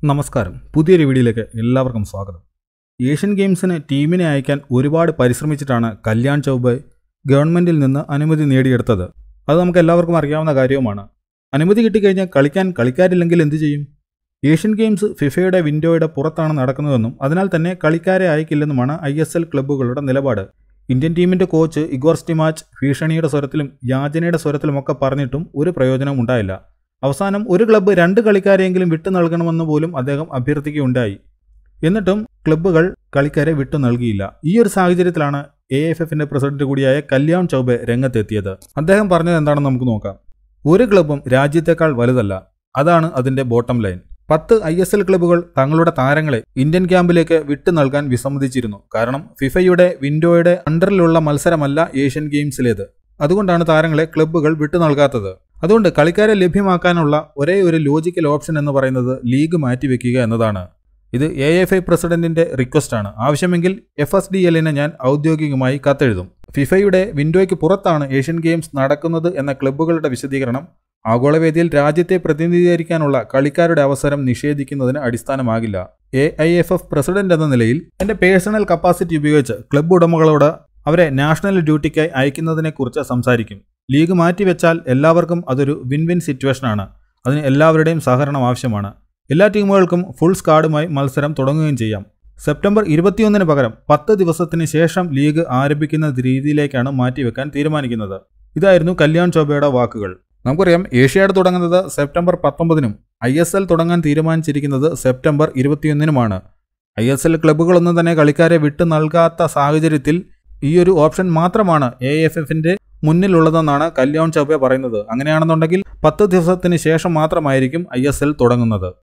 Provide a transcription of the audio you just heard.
നമസ്കാരം പുതിയൊരു വീഡിയോയിലേക്ക് എല്ലാവർക്കും സ്വാഗതം ഏഷ്യൻ ഗെയിംസിന് ടീമിനെ അയക്കാൻ ഒരുപാട് പരിശ്രമിച്ചിട്ടാണ് കല്യാൺ ചൗബെ ഗവൺമെന്റിൽ നിന്ന് അനുമതി നേടിയെടുത്തത് അത് നമുക്ക് എല്ലാവർക്കും അറിയാവുന്ന കാര്യവുമാണ് അനുമതി കിട്ടിക്കഴിഞ്ഞാൽ കളിക്കാൻ കളിക്കാരില്ലെങ്കിൽ എന്തു ചെയ്യും ഏഷ്യൻ ഗെയിംസ് ഫിഫയുടെ വിൻഡോയുടെ പുറത്താണ് നടക്കുന്നതെന്നും അതിനാൽ തന്നെ കളിക്കാരെ അയക്കില്ലെന്നുമാണ് ഐ എസ് എൽ ക്ലബ്ബുകളുടെ നിലപാട് ഇന്ത്യൻ ടീമിന്റെ കോച്ച് ഇഗോർ സ്റ്റിമാച്ച് ഭീഷണിയുടെ സ്വരത്തിലും യാചനയുടെ സ്വരത്തിലുമൊക്കെ പറഞ്ഞിട്ടും ഒരു പ്രയോജനവും ഉണ്ടായില്ല അവസാനം ഒരു ക്ലബ്ബ് രണ്ട് കളിക്കാരെയെങ്കിലും വിട്ടു നൽകണമെന്ന് പോലും അദ്ദേഹം അഭ്യർത്ഥിക്കുകയുണ്ടായി എന്നിട്ടും ക്ലബ്ബുകൾ കളിക്കാരെ വിട്ടു നൽകിയില്ല ഈ ഒരു സാഹചര്യത്തിലാണ് എ എഫ് എഫിന്റെ പ്രസിഡന്റ് കൂടിയായ കല്യാൺ ചൗബെ രംഗത്തെത്തിയത് അദ്ദേഹം പറഞ്ഞത് എന്താണെന്ന് നമുക്ക് നോക്കാം ഒരു ക്ലബ്ബും രാജ്യത്തെക്കാൾ വലുതല്ല അതാണ് അതിന്റെ ബോട്ടം ലൈൻ പത്ത് ഐ എസ് എൽ ക്ലബ്ബുകൾ തങ്ങളുടെ താരങ്ങളെ ഇന്ത്യൻ ക്യാമ്പിലേക്ക് വിട്ടു നൽകാൻ വിസമ്മതിച്ചിരുന്നു കാരണം ഫിഫയുടെ വിൻഡോയുടെ അണ്ടറിലുള്ള മത്സരമല്ല ഏഷ്യൻ ഗെയിംസിലേത് അതുകൊണ്ടാണ് താരങ്ങളെ ക്ലബ്ബുകൾ വിട്ടു നൽകാത്തത് അതുകൊണ്ട് കളിക്കാരെ ലഭ്യമാക്കാനുള്ള ഒരേ ഒരു ലോജിക്കൽ ഓപ്ഷൻ എന്ന് പറയുന്നത് ലീഗ് മാറ്റിവെക്കുക എന്നതാണ് ഇത് എ എഫ് ഐ പ്രസിഡന്റിന്റെ റിക്വസ്റ്റ് ആണ് ആവശ്യമെങ്കിൽ എഫ് എസ് ഡി എല്ലിന് ഞാൻ ഔദ്യോഗികമായി കത്തെഴുതും ഫിഫയുടെ വിൻഡോയ്ക്ക് പുറത്താണ് ഏഷ്യൻ ഗെയിംസ് നടക്കുന്നത് എന്ന ക്ലബ്ബുകളുടെ വിശദീകരണം ആഗോളവേദിയിൽ രാജ്യത്തെ പ്രതിനിധീകരിക്കാനുള്ള കളിക്കാരുടെ അവസരം നിഷേധിക്കുന്നതിന് അടിസ്ഥാനമാകില്ല A I F F president എന്ന നിലയിൽ എന്റെ പേഴ്സണൽ കപ്പാസിറ്റി ഉപയോഗിച്ച് ക്ലബ്ബ് ഉടമകളോട് അവരെ നാഷണൽ ഡ്യൂട്ടിക്കായി അയക്കുന്നതിനെക്കുറിച്ച് സംസാരിക്കും ലീഗ് മാറ്റിവെച്ചാൽ എല്ലാവർക്കും അതൊരു വിൻ വിൻ സിറ്റുവേഷനാണ് അതിന് എല്ലാവരുടെയും സഹകരണം ആവശ്യമാണ് എല്ലാ ടീമുകൾക്കും ഫുൾ സ്കാഡുമായി മത്സരം തുടങ്ങുകയും ചെയ്യാം സെപ്റ്റംബർ ഇരുപത്തിയൊന്നിന് പകരം പത്ത് ദിവസത്തിന് ശേഷം ലീഗ് ആരംഭിക്കുന്ന രീതിയിലേക്കാണ് മാറ്റിവെക്കാൻ തീരുമാനിക്കുന്നത് ഇതായിരുന്നു കല്യാൺ ചോബയുടെ വാക്കുകൾ നമുക്കറിയാം ഏഷ്യാഡ് തുടങ്ങുന്നത് സെപ്റ്റംബർ പത്തൊമ്പതിനും ഐ എസ് എൽ തുടങ്ങാൻ തീരുമാനിച്ചിരിക്കുന്നത് സെപ്റ്റംബർ ഇരുപത്തിയൊന്നിനുമാണ് ഐ എസ് എൽ ക്ലബ്ബുകളൊന്നും തന്നെ കളിക്കാരെ വിട്ടു നൽകാത്ത സാഹചര്യത്തിൽ ഈ ഒരു ഓപ്ഷൻ മാത്രമാണ് എ എഫ് എഫിന്റെ മുന്നിലുള്ളതെന്നാണ് കല്യാൺ ചൗബെ പറയുന്നത് അങ്ങനെയാണെന്നുണ്ടെങ്കിൽ പത്ത് ദിവസത്തിന് ശേഷം മാത്രമായിരിക്കും ഐ എസ് എൽ തുടങ്ങുന്നത്